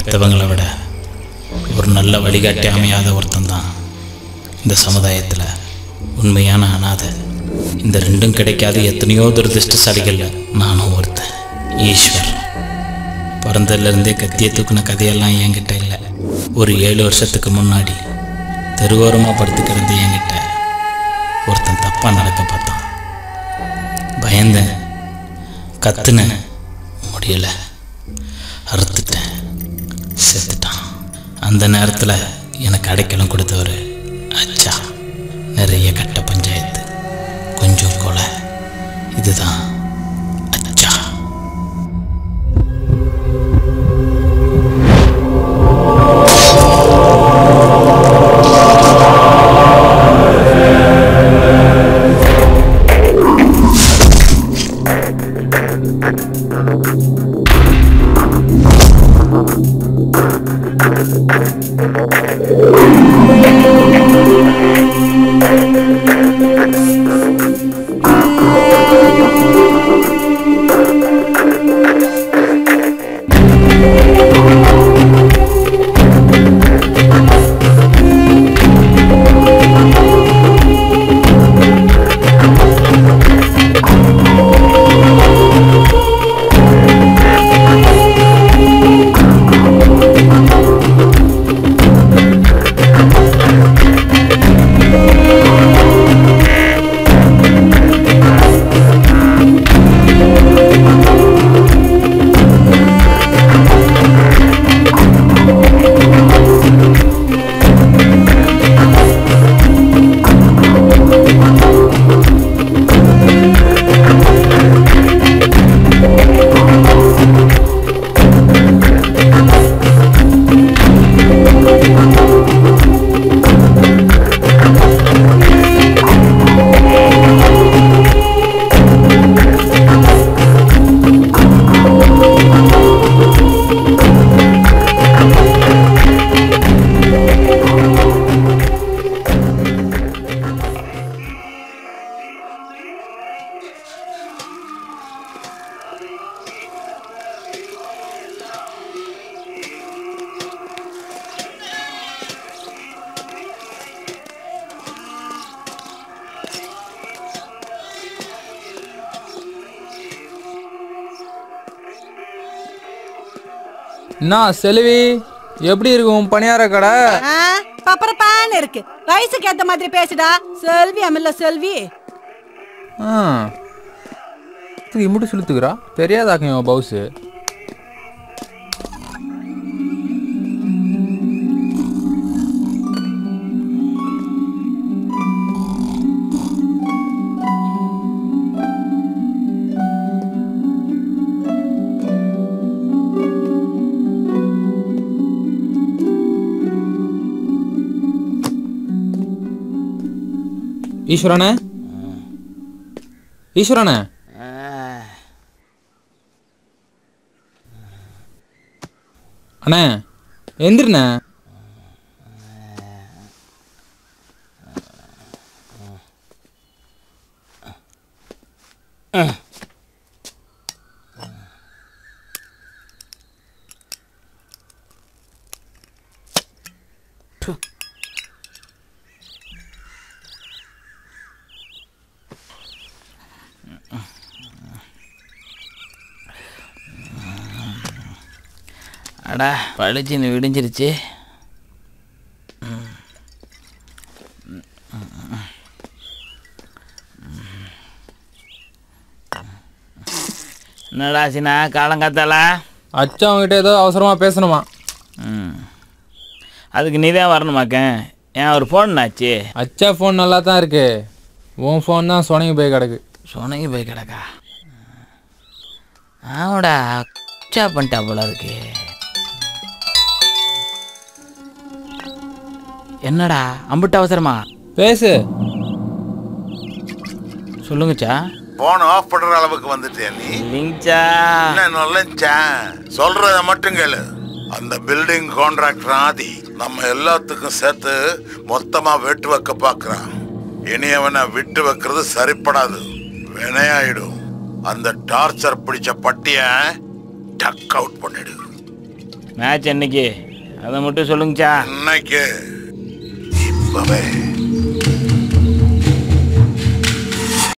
பெற்றவங்களை விட ஒரு நல்ல வழிகாட்டி அமையாத ஒருத்தன் தான் இந்த சமுதாயத்தில் உண்மையான அனாதை இந்த ரெண்டும் கிடைக்காத எத்தனையோ துரதிருஷ்டசாலிகள்ல நானும் ஒருத்தன் ஈஸ்வர் பிறந்ததுலேருந்தே கத்தியை தூக்குன கதையெல்லாம் என்கிட்ட இல்லை ஒரு ஏழு வருஷத்துக்கு முன்னாடி தெருவோரமாக படுத்து கிடந்து என்கிட்ட ஒருத்தன் தப்பாக நடக்க பார்த்தான் பயந்தேன் கத்துனேன் முடியல அறுத்துட்டேன் செத்துட்டான் அந்த நேரத்தில் எனக்கு அடைக்கலம் கொடுத்தவர் அச்சா நிறைய கட்ட பஞ்சாயத்து கொஞ்சம் கொலை இதுதான் அச்சா என்ன செல்வி எப்படி இருக்கு உன் பணியார கடை ஆ, பப்பரப்பான்னு இருக்கு வயசுக்கு ஏத்த மாதிரி பேசுடா செல்வி அமில்ல செல்வி ஆ இது இம்முட்டு சுளுத்துக்கிறா தெரியாதாக்கும் இவன் பவுஸு ஈஸ்வரனே ஈஸ்வரனே அண்ணே எந்திரண்ணே அடா பளிச்சுன்னு விடிஞ்சிருச்சு என்னடா சின்னா காலங்காத்தால அச்சா அவங்ககிட்ட ஏதோ அவசரமா பேசணுமா ம் அதுக்கு நீ தான் வரணுமாக்கேன் ஏன் ஒரு ஃபோன் ஆச்சு அச்சா ஃபோன் நல்லா தான் இருக்கு உன் ஃபோன் தான் சொனங்கி போய் கிடக்கு சொனங்கி போய் கிடக்கா ஆமாடா அச்சா பண்ணிட்டா போல இருக்கு என்னடா அம்புட்டு அவசரமா பேசு சொல்லுங்கச்சா போன் ஆஃப் பண்ற அளவுக்கு வந்துட்டியா நீ இல்லைங்கச்சா என்ன நல்லச்சா சொல்றத மட்டும் கேளு அந்த பில்டிங் கான்ட்ராக்டர் ஆதி நம்ம எல்லாத்துக்கும் சேர்த்து மொத்தமா வெட்டு வைக்க பாக்குறான் இனி அவனை விட்டு வைக்கிறது சரிப்படாது வினையாயிடும் அந்த டார்ச்சர் பிடிச்ச பட்டிய டக் அவுட் பண்ணிடு மேட்ச் என்னைக்கு அதை மட்டும் சொல்லுங்கச்சா இன்னைக்கு இப்பவே